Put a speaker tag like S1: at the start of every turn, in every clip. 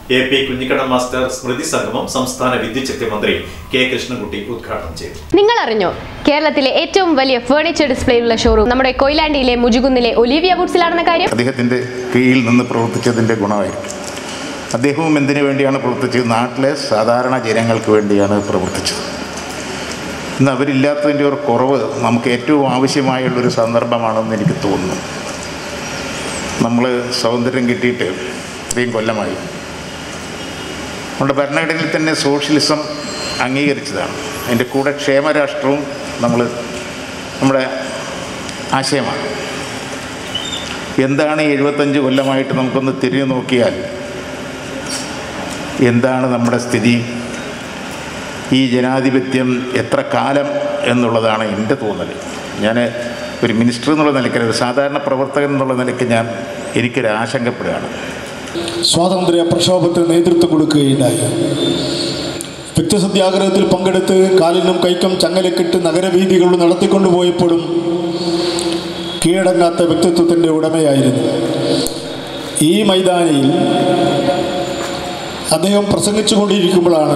S1: A P Kunhikannan master സ്മൃതി സംഗമം സംസ്ഥാന വിദ്യുച്ഛക്തി മന്ത്രി കെ കൃഷ്ണൻകുട്ടി ഉദ്ഘാടനം ചെയ്തു
S2: നിങ്ങൾ അറിഞ്ഞോ കേരളത്തിലെ ഏറ്റവും വലിയ ഫേർണിച്ചർ ഡിസ്പ്ലേയുള്ള ഷോറൂം നമ്മുടെ കൊയിലാണ്ടിയിലെ മുജുകുന്നിലെ ഒലിവിയ വുഡ്സിലാണെന്ന കാര്യം
S3: അദ്ദേഹത്തിൻ്റെ കീഴിൽ നിന്ന് പ്രവർത്തിച്ചതിൻ്റെ ഗുണമായിരിക്കും അദ്ദേഹവും എന്തിനു വേണ്ടിയാണ് പ്രവർത്തിച്ചത് നാട്ടിലെ സാധാരണ ജനങ്ങൾക്ക് വേണ്ടിയാണ് പ്രവർത്തിച്ചത് ഇന്ന് അവരില്ലാത്തതിൻ്റെ ഒരു കുറവ് നമുക്ക് ഏറ്റവും ആവശ്യമായുള്ളൊരു സന്ദർഭമാണെന്ന് എനിക്ക് തോന്നുന്നു നമ്മൾ സ്വാതന്ത്ര്യം കിട്ടിയിട്ട് ഇത്രയും കൊല്ലമായി നമ്മുടെ ഭരണഘടനയിൽ തന്നെ സോഷ്യലിസം അംഗീകരിച്ചതാണ് അതിൻ്റെ കൂടെ ക്ഷേമരാഷ്ട്രവും നമ്മൾ നമ്മുടെ ആശയമാണ് എന്താണ് ഈ എഴുപത്തഞ്ച് കൊല്ലമായിട്ട് നമുക്കൊന്ന് തിരിഞ്ഞു നോക്കിയാൽ എന്താണ് നമ്മുടെ സ്ഥിതി ഈ ജനാധിപത്യം എത്ര കാലം എന്നുള്ളതാണ് എൻ്റെ തോന്നൽ ഞാൻ ഒരു മിനിസ്റ്റർ എന്നുള്ള നിലയ്ക്ക് ഒരു സാധാരണ പ്രവർത്തകൻ എന്നുള്ള നിലയ്ക്ക് ഞാൻ എനിക്കൊരു ആശങ്കപ്പെടുകയാണ്
S4: സ്വാതന്ത്ര്യ പ്രക്ഷോഭത്തിന് നേതൃത്വം കൊടുക്കുകയുണ്ടായി വ്യക്തിസത്യാഗ്രഹത്തിൽ പങ്കെടുത്ത് കാലിനും കൈക്കും ചങ്ങലക്കിട്ട് നഗരവീഥികളിൽ നടത്തിക്കൊണ്ടുപോയപ്പോഴും കീഴടങ്ങാത്ത വ്യക്തിത്വത്തിൻ്റെ ഉടമയായിരുന്നു ഈ മൈതാനിയിൽ അദ്ദേഹം പ്രസംഗിച്ചു കൊണ്ടിരിക്കുമ്പോഴാണ്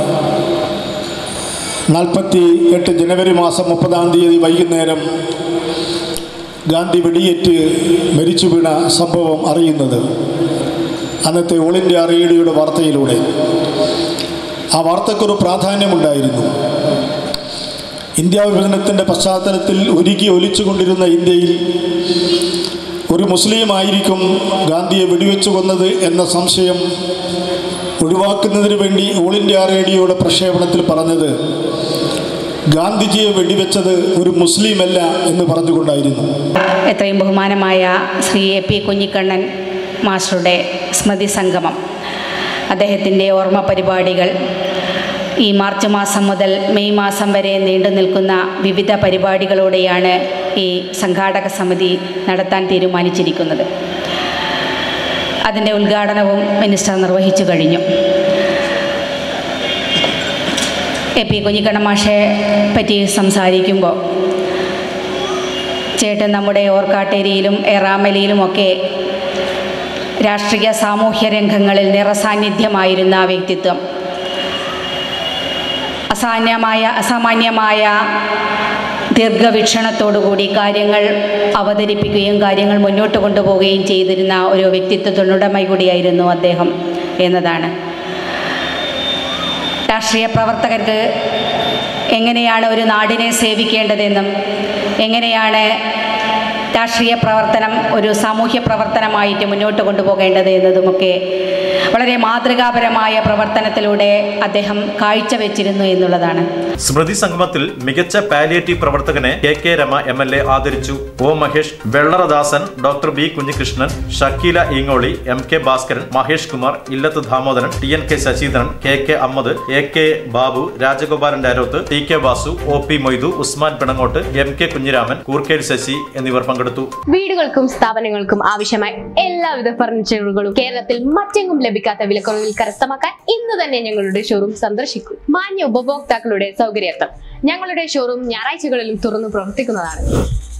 S4: നാൽപ്പത്തി എട്ട് ജനുവരി മാസം മുപ്പതാം തീയതി വൈകുന്നേരം ഗാന്ധി വെടിയേറ്റ് മരിച്ചു വീണ സംഭവം അറിയുന്നത് അന്നത്തെ ഓൾ ഇന്ത്യ റേഡിയോയുടെ വാർത്തയിലൂടെ ആ വാർത്തക്കൊരു പ്രാധാന്യമുണ്ടായിരുന്നു ഇന്ത്യ വിഭജനത്തിൻ്റെ പശ്ചാത്തലത്തിൽ ഒരുക്കി ഒലിച്ചുകൊണ്ടിരുന്ന ഇന്ത്യയിൽ ഒരു മുസ്ലിം ആയിരിക്കും ഗാന്ധിയെ വെടിവെച്ചു കൊന്നത് എന്ന സംശയം ഒഴിവാക്കുന്നതിന് വേണ്ടി ഓൾ ഇന്ത്യ റേഡിയോയുടെ പ്രക്ഷേപണത്തിൽ പറഞ്ഞത് ഗാന്ധിജിയെ വെടിവെച്ചത് ഒരു മുസ്ലിമല്ല എന്ന് പറഞ്ഞുകൊണ്ടായിരുന്നു
S5: എത്രയും ബഹുമാനമായ ശ്രീ എ പി കുഞ്ഞിക്കണ്ണൻ മാസ്റ്ററുടെ സ്മൃതി സംഗമം അദ്ദേഹത്തിൻ്റെ ഓർമ്മ പരിപാടികൾ ഈ മാർച്ച് മാസം മുതൽ മെയ് മാസം വരെ നീണ്ടു നിൽക്കുന്ന വിവിധ പരിപാടികളോടെയാണ് ഈ സംഘാടക സമിതി നടത്താൻ തീരുമാനിച്ചിരിക്കുന്നത് അതിൻ്റെ ഉദ്ഘാടനവും മിനിസ്റ്റർ നിർവഹിച്ചു കഴിഞ്ഞു എ പി കുഞ്ഞിക്കണ്ണൻ മാഷെ പറ്റി സംസാരിക്കുമ്പോൾ ചേട്ടൻ നമ്മുടെ ഓർക്കാട്ടേരിയിലും എറാമലിയിലുമൊക്കെ രാഷ്ട്രീയ സാമൂഹ്യ രംഗങ്ങളിൽ നിറസാന്നിധ്യമായിരുന്ന ആ വ്യക്തിത്വം അസാന്യമായ അസാമാന്യമായ ദീർഘവീക്ഷണത്തോടുകൂടി കാര്യങ്ങൾ അവതരിപ്പിക്കുകയും കാര്യങ്ങൾ മുന്നോട്ട് കൊണ്ടുപോവുകയും ചെയ്തിരുന്ന ഒരു വ്യക്തിത്വത്തിനുടമ കൂടിയായിരുന്നു അദ്ദേഹം എന്നതാണ് രാഷ്ട്രീയ പ്രവർത്തകർക്ക് എങ്ങനെയാണ് ഒരു നാടിനെ സേവിക്കേണ്ടതെന്നും എങ്ങനെയാണ് രാഷ്ട്രീയ പ്രവർത്തനം ഒരു സാമൂഹ്യ പ്രവർത്തനമായിട്ട് മുന്നോട്ട് കൊണ്ടുപോകേണ്ടത് എന്നതുമൊക്കെ വളരെ മാതൃകാപരമായ പ്രവർത്തനത്തിലൂടെ അദ്ദേഹം കാഴ്ചവെച്ചിരുന്നു എന്നുള്ളതാണ്
S1: സ്മൃതി സംഗമത്തിൽ മികച്ച പാലിയേറ്റീവ് പ്രവർത്തകനെ K K Rama M L A ആദരിച്ചു O Mahesh Vellaradasan doctor B Kunhikrishnan Shakeela Eengoli M K Bhaskaran Mahesh Kumar Illath Damodaran T N K Sasheendran K K Ahammed A K Babu Rajagopalan Daroth T K Vasu O P Moidu Usman Pinangot M K Kunhiraman Koorkkel Sasi എന്നിവർ പങ്കെടുത്തു
S2: വീടുകൾക്കും സ്ഥാപനങ്ങൾക്കും ആവശ്യമായ എല്ലാവിധ ഫർണിച്ചറുകളും കേരളത്തിൽ മറ്റെങ്ങും ലഭിക്കാത്ത വിലക്കുറവിൽ കരസ്ഥമാക്കാൻ ഇന്ന് തന്നെ ഞങ്ങളുടെ ഷോറൂം സന്ദർശിക്കൂ മാന്യ ഉപഭോക്താക്കളുടെ സൗകര്യാർത്ഥം ഞങ്ങളുടെ ഷോറൂം ഞായറാഴ്ചകളിലും തുറന്നു പ്രവർത്തിക്കുന്നതാണ്